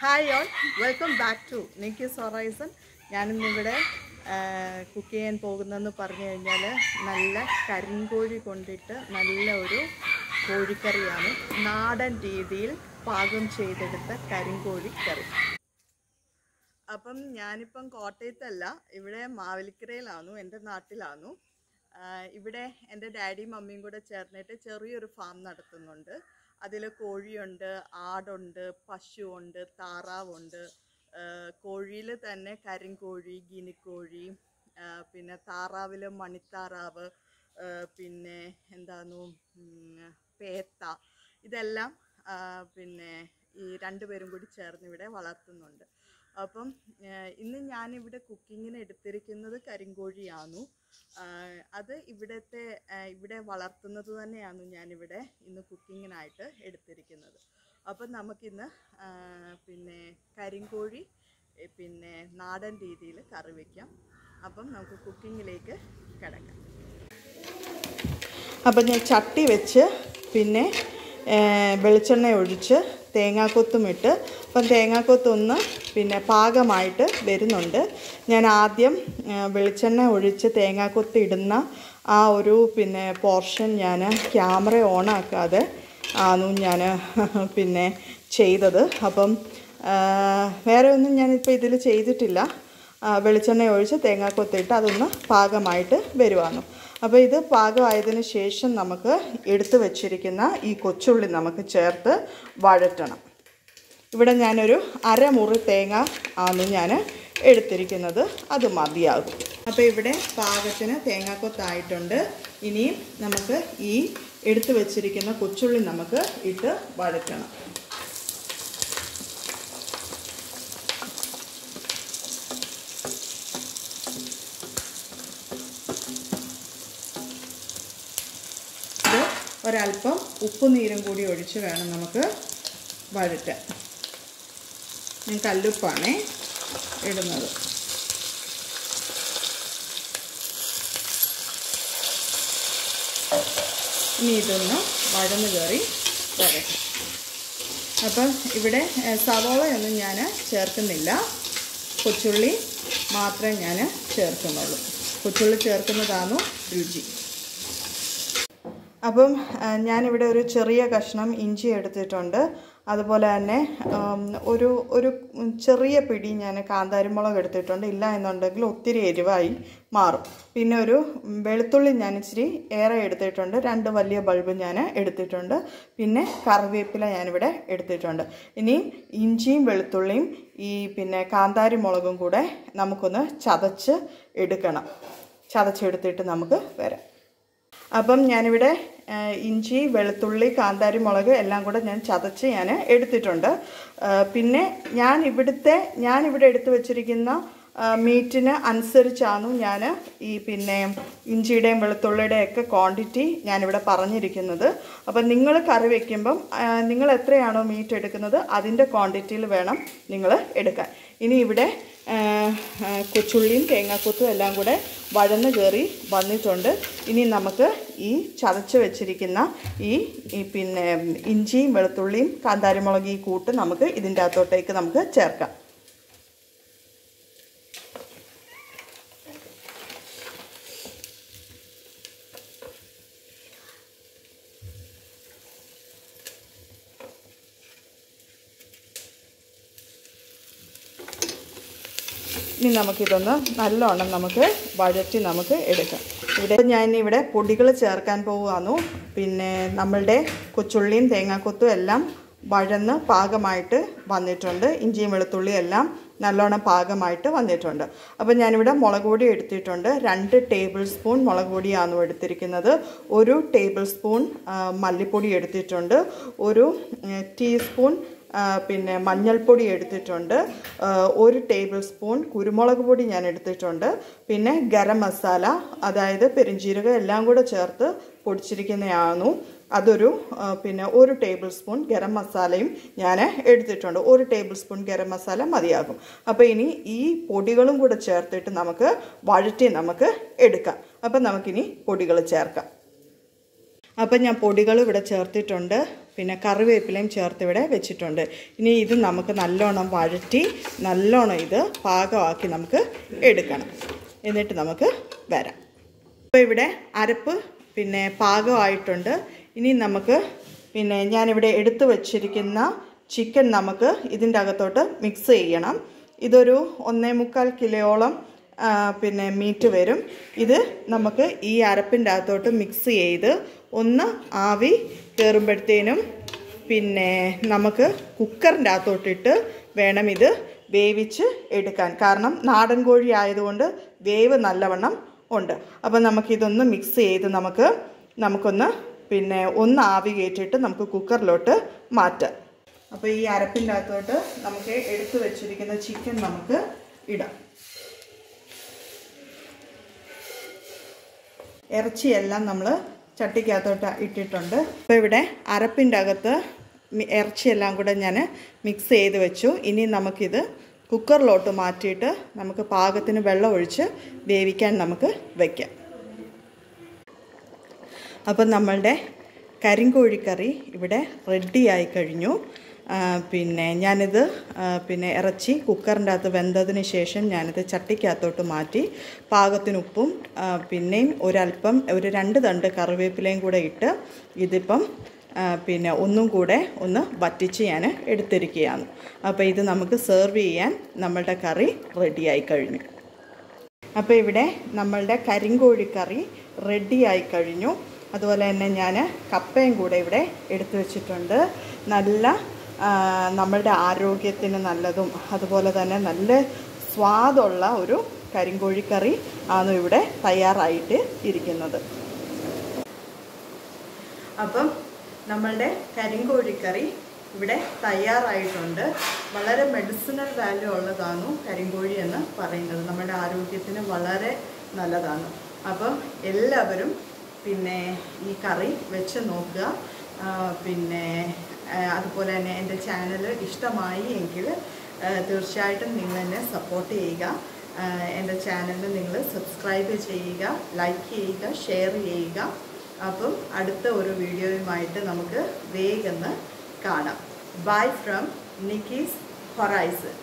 hi all welcome back to Nikki's horizon ഞാനിന്നിവിടെ cook ചെയ്യാൻ പോകുന്നതെന്ന് പറഞ്ഞു കഴിഞ്ഞാൽ നല്ല കരിങ്കോഴി കൊണ്ടിട്ട് നല്ല ഒരു കോഴിക്കറിയാണ് നാടൻ രീതിയിൽ പാകം ചെയ്തെടുത്ത കരിങ്കോഴി കറി അപ്പം ഞാനിപ്പം കോട്ടയത്തല്ല ഇവിടെ മാവേലിക്കരയിലാണു എൻ്റെ നാട്ടിലാണു ആഹ് ഇവിടെ എൻ്റെ ഡാഡിയും മമ്മിയും കൂടെ ചേർന്നിട്ട് ചെറിയൊരു ഫാം നടത്തുന്നുണ്ട് അതിൽ കോഴിയുണ്ട് ആടുണ്ട് പശുവുണ്ട് താറാവുണ്ട് കോഴിയിൽ തന്നെ കരിങ്കോഴി ഗിനിക്കോഴി ആഹ് പിന്നെ താറാവിൽ മണിത്താറാവ് ആഹ് പിന്നെ എന്താന്നു ഉം, പേത്ത ഇതെല്ലാം ആഹ് പിന്നെ ഈ രണ്ടുപേരും കൂടി ചേർന്ന് ഇവിടെ വളർത്തുന്നുണ്ട് അപ്പം ഏഹ് ഇന്ന് ഞാനിവിടെ കുക്കിങ്ങിന് എടുത്തിരിക്കുന്നത് കരിങ്കോഴിയാണു ആഹ് അത് ഇവിടുത്തെ ആഹ് ഇവിടെ വളർത്തുന്നത് തന്നെയാണ് ഞാനിവിടെ ഇന്ന് കുക്കിങ്ങിനായിട്ട് എടുത്തിരിക്കുന്നത് അപ്പം നമുക്കിന്ന് ആഹ് പിന്നെ കരിങ്കോഴി ഏഹ് പിന്നെ നാടൻ രീതിയിൽ കറി വയ്ക്കാം അപ്പം നമുക്ക് കുക്കിങ്ങിലേക്ക് കിടക്കാം അപ്പം ഞാൻ ചട്ടി വെച്ച് പിന്നെ ഏഹ്, വെളിച്ചെണ്ണ ഒഴിച്ച് തേങ്ങാക്കൊത്തും ഇട്ട് അപ്പം തേങ്ങാക്കൊത്തൊന്ന് പിന്നെ പാകമായിട്ട് വരുന്നുണ്ട് ഞാൻ ആദ്യം ഏഹ്, വെളിച്ചെണ്ണ ഒഴിച്ച് തേങ്ങാക്കൊത്ത് ഇടുന്ന ആ ഒരു പിന്നെ പോർഷൻ ഞാൻ ക്യാമറ ഓണാക്കാതെ ആണ് ഞാൻ പിന്നെ ചെയ്തത് അപ്പം ആഹ്, വേറെ ഒന്നും ഞാനിപ്പോൾ ഇതിൽ ചെയ്തിട്ടില്ല ആ, വെളിച്ചെണ്ണ ഒഴിച്ച് തേങ്ങാക്കൊത്തിട്ട് അതൊന്ന് പാകമായിട്ട് വരുവാണ് അപ്പോൾ ഇത് പാകമായതിന് ശേഷം നമുക്ക് എടുത്തു വച്ചിരിക്കുന്ന ഈ കൊച്ചുള്ളി നമുക്ക് ചേർത്ത് വഴറ്റണം ഇവിടെ ഞാനൊരു അരമുറി തേങ്ങ ആണ് ഞാൻ എടുത്തിരിക്കുന്നത് അത് മതിയാകും അപ്പോൾ ഇവിടെ പാകത്തിന് തേങ്ങാക്കൊത്തായിട്ടുണ്ട് ഇനിയും നമുക്ക് ഈ എടുത്തു വച്ചിരിക്കുന്ന കൊച്ചുള്ളി നമുക്ക് ഇട്ട് വഴറ്റണം ഇത് ഒരല്പം ഉപ്പുനീരും കൂടി ഒഴിച്ച് വേണം നമുക്ക് വഴറ്റാൻ ഞാൻ കല്ലുപ്പാണേ ഇടുന്നത് ഇനി ഇതൊന്ന് വഴന്ന് കയറി വരട്ടെ അപ്പം ഇവിടെ ഏഹ്, സവോളയൊന്നും ഞാൻ ചേർക്കുന്നില്ല കൊച്ചുള്ളി മാത്രമേ ഞാൻ ചേർക്കുന്നുള്ളൂ കൊച്ചുള്ളി ചേർക്കുന്നതാണ് രുചി അപ്പം ആ, ഞാനിവിടെ ഒരു ചെറിയ കഷ്ണം ഇഞ്ചി എടുത്തിട്ടുണ്ട് അതുപോലെ തന്നെ ഉം, ഒരു ഒരു ചെറിയ പിടി ഞാൻ കാന്താരിമുളക് എടുത്തിട്ടുണ്ട് ഇല്ല എന്നുണ്ടെങ്കിൽ ഒത്തിരി എരിവായി മാറും പിന്നെ ഒരു വെളുത്തുള്ളി ഞാൻ ഇച്ചിരി ഏറെ എടുത്തിട്ടുണ്ട് രണ്ട് വലിയ ബൾബ് ഞാൻ എടുത്തിട്ടുണ്ട് പിന്നെ കറിവേപ്പില ഞാനിവിടെ എടുത്തിട്ടുണ്ട് ഇനി ഇഞ്ചിയും വെളുത്തുള്ളിയും ഈ പിന്നെ കാന്താരി മുളകും കൂടെ നമുക്കൊന്ന് ചതച്ച് എടുക്കണം ചതച്ചെടുത്തിട്ട് നമുക്ക് വരാം അപ്പം ഞാനിവിടെ ആ, ഇഞ്ചി വെളുത്തുള്ളി കാന്താരി മുളക് എല്ലാം കൂടെ ഞാൻ ചതച്ച് ഞാൻ എടുത്തിട്ടുണ്ട് ആ, പിന്നെ ഞാൻ ഇവിടുത്തെ ഞാൻ ഇവിടെ എടുത്തു വച്ചിരിക്കുന്ന ആ, മീറ്റിന് അനുസരിച്ചാണ് ഞാൻ ഈ പിന്നെ ഇഞ്ചിയുടെയും വെളുത്തുള്ളിയുടെയും ഒക്കെ ക്വാണ്ടിറ്റി ഞാനിവിടെ പറഞ്ഞിരിക്കുന്നത് അപ്പം നിങ്ങൾ കറി വയ്ക്കുമ്പം ആ, നിങ്ങൾ എത്രയാണോ മീറ്റ് എടുക്കുന്നത് അതിൻ്റെ ക്വാണ്ടിറ്റിയിൽ വേണം നിങ്ങൾ എടുക്കാൻ ഇനി ഇവിടെ ആ, ആ, കൊച്ചുള്ളിയും തേങ്ങാക്കൊത്തും എല്ലാം കൂടെ വഴന്ന് കയറി വന്നിട്ടുണ്ട് ഇനി നമുക്ക് ഈ ചതച്ച് വെച്ചിരിക്കുന്ന ഈ ഈ പിന്നെ ഇഞ്ചിയും വെളുത്തുള്ളിയും കാന്താരിമുളക് ഈ കൂട്ട് നമുക്ക് ഇതിൻ്റെ അകത്തോട്ടേക്ക് നമുക്ക് ചേർക്കാം ഇനി നമുക്കിതൊന്ന് നല്ലോണം നമുക്ക് വഴറ്റി നമുക്ക് എടുക്കാം ഇവിടെ ഞാൻ ഇവിടെ പൊടികൾ ചേർക്കാൻ പോവുകയാണു പിന്നെ നമ്മളുടെ കൊച്ചുള്ളിയും തേങ്ങാക്കൊത്തും എല്ലാം വഴന്ന് പാകമായിട്ട് വന്നിട്ടുണ്ട് ഇഞ്ചിയും വെളുത്തുള്ളിയും എല്ലാം നല്ലോണം പാകമായിട്ട് വന്നിട്ടുണ്ട് അപ്പോൾ ഞാനിവിടെ മുളക് പൊടി എടുത്തിട്ടുണ്ട് രണ്ട് ടേബിൾ സ്പൂൺ മുളക് പൊടിയാണ് എടുത്തിരിക്കുന്നത് ഒരു ടേബിൾ സ്പൂൺ ആ, മല്ലിപ്പൊടി എടുത്തിട്ടുണ്ട് ഒരു ഉം, ടീസ്പൂൺ ആ, പിന്നെ മഞ്ഞൾപ്പൊടി എടുത്തിട്ടുണ്ട് ആ, ഒരു ടേബിൾ സ്പൂൺ കുരുമുളക് പൊടി ഞാൻ എടുത്തിട്ടുണ്ട് പിന്നെ ഗരം മസാല അതായത് പെരിഞ്ചീരകം എല്ലാം കൂടെ ചേർത്ത് പൊടിച്ചിരിക്കുന്നതാണ് അതൊരു ആ, പിന്നെ ഒരു ടേബിൾ സ്പൂൺ ഗരം മസാലയും ഞാൻ എടുത്തിട്ടുണ്ട് ഒരു ടേബിൾ സ്പൂൺ ഗരം മസാല മതിയാകും അപ്പോൾ ഇനി ഈ പൊടികളും കൂടെ ചേർത്തിട്ട് നമുക്ക് വഴറ്റി നമുക്ക് എടുക്കാം അപ്പം നമുക്കിനി പൊടികൾ ചേർക്കാം അപ്പം ഞാൻ പൊടികൾ ഇവിടെ ചേർത്തിട്ടുണ്ട് പിന്നെ കറിവേപ്പിലയും ചേർത്ത് ഇവിടെ വെച്ചിട്ടുണ്ട് ഇനി ഇത് നമുക്ക് നല്ലോണം വഴറ്റി നല്ലോണം ഇത് പാകമാക്കി നമുക്ക് എടുക്കണം എന്നിട്ട് നമുക്ക് വരാം അപ്പോൾ ഇവിടെ അരപ്പ് പിന്നെ പാകമായിട്ടുണ്ട് ഇനി നമുക്ക് പിന്നെ ഞാനിവിടെ എടുത്തു വച്ചിരിക്കുന്ന ചിക്കൻ നമുക്ക് ഇതിൻ്റെ അകത്തോട്ട് മിക്സ് ചെയ്യണം ഇതൊരു ഒന്നേ മുക്കാൽ കിലോയോളം ആ, പിന്നെ മീറ്റ് വരും ഇത് നമുക്ക് ഈ അരപ്പിൻ്റെ അകത്തോട്ട് മിക്സ് ചെയ്ത് ഒന്ന് ആവി കയറുമ്പോഴത്തേനും പിന്നെ നമുക്ക് കുക്കറിൻ്റെ അകത്തോട്ടിട്ട് വേണം ഇത് വേവിച്ച് എടുക്കാൻ കാരണം നാടൻ കോഴി ആയതുകൊണ്ട് വേവ് നല്ലവണ്ണം ഉണ്ട് അപ്പോൾ നമുക്കിതൊന്ന് മിക്സ് ചെയ്ത് നമുക്ക് നമുക്കൊന്ന് പിന്നെ ഒന്ന് ആവി കയറ്റിയിട്ട് നമുക്ക് കുക്കറിലോട്ട് മാറ്റാം അപ്പോൾ ഈ അരപ്പിൻ്റെ അകത്തോട്ട് നമുക്ക് എടുത്തു വെച്ചിരിക്കുന്ന ചിക്കൻ നമുക്ക് ഇടാം ഇറച്ചിയെല്ലാം നമ്മൾ ചട്ടിക്കകത്തോട്ട് ഇട്ടിട്ടുണ്ട് അപ്പോൾ ഇവിടെ അരപ്പിൻ്റെ അകത്ത് മി- ഇറച്ചിയെല്ലാം കൂടെ ഞാൻ മിക്സ് ചെയ്ത് വെച്ചു ഇനി നമുക്കിത് കുക്കറിലോട്ട് മാറ്റിയിട്ട് നമുക്ക് പാകത്തിന് വെള്ളം ഒഴിച്ച് വേവിക്കാൻ നമുക്ക് വയ്ക്കാം അപ്പം നമ്മളുടെ കരിങ്കോഴിക്കറി ഇവിടെ റെഡിയായി കഴിഞ്ഞു ആ, പിന്നെ ഞാനിത് ആ, പിന്നെ ഇറച്ചി കുക്കറിൻ്റെ അകത്ത് വെന്തതിന് ശേഷം ഞാനിത് ചട്ടിക്കകത്തോട്ട് മാറ്റി പാകത്തിന് ഉപ്പും ആ, പിന്നെയും ഒരല്പം ഒരു രണ്ട് തണ്ട് കറിവേപ്പിലയും കൂടെ ഇട്ട് ഇതിപ്പം ആ, പിന്നെ ഒന്നും കൂടെ ഒന്ന് വറ്റിച്ച് ഞാൻ എടുത്തിരിക്കുകയാണ് അപ്പോൾ ഇത് നമുക്ക് സെർവ് ചെയ്യാൻ നമ്മളുടെ കറി റെഡിയായി കഴിഞ്ഞു അപ്പോൾ ഇവിടെ നമ്മളുടെ കരിങ്കോഴിക്കറി റെഡിയായി കഴിഞ്ഞു അതുപോലെ തന്നെ ഞാൻ കപ്പയും കൂടെ ഇവിടെ എടുത്തു വെച്ചിട്ടുണ്ട് നല്ല ആ, നമ്മളുടെ ആരോഗ്യത്തിന് നല്ലതും അതുപോലെ തന്നെ നല്ല സ്വാദുള്ള ഒരു കരിങ്കോഴിക്കറി ആണ് ഇവിടെ തയ്യാറായിട്ട് ഇരിക്കുന്നത് അപ്പം നമ്മളുടെ കരിങ്കോഴിക്കറി ഇവിടെ തയ്യാറായിട്ടുണ്ട് വളരെ മെഡിസിനൽ വാല്യൂ ഉള്ളതാണ് കരിങ്കോഴി എന്ന് പറയുന്നത് നമ്മുടെ ആരോഗ്യത്തിന് വളരെ നല്ലതാണ് അപ്പം എല്ലാവരും പിന്നെ ഈ കറി വെച്ച് നോക്കുക ആ, പിന്നെ ആ, അതുപോലെ തന്നെ എൻ്റെ ചാനൽ ഇഷ്ടമായി എങ്കിൽ ആ, തീർച്ചയായിട്ടും നിങ്ങൾ എന്നെ സപ്പോർട്ട് ചെയ്യുക ആ, എൻ്റെ ചാനലിൽ നിങ്ങൾ സബ്സ്ക്രൈബ് ചെയ്യുക ലൈക്ക് ചെയ്യുക ഷെയർ ചെയ്യുക അപ്പം അടുത്ത ഒരു വീഡിയോയുമായിട്ട് നമുക്ക് വേഗം കാണാം ബൈ ഫ്രം നിക്കീസ് ഹൊറൈസൺ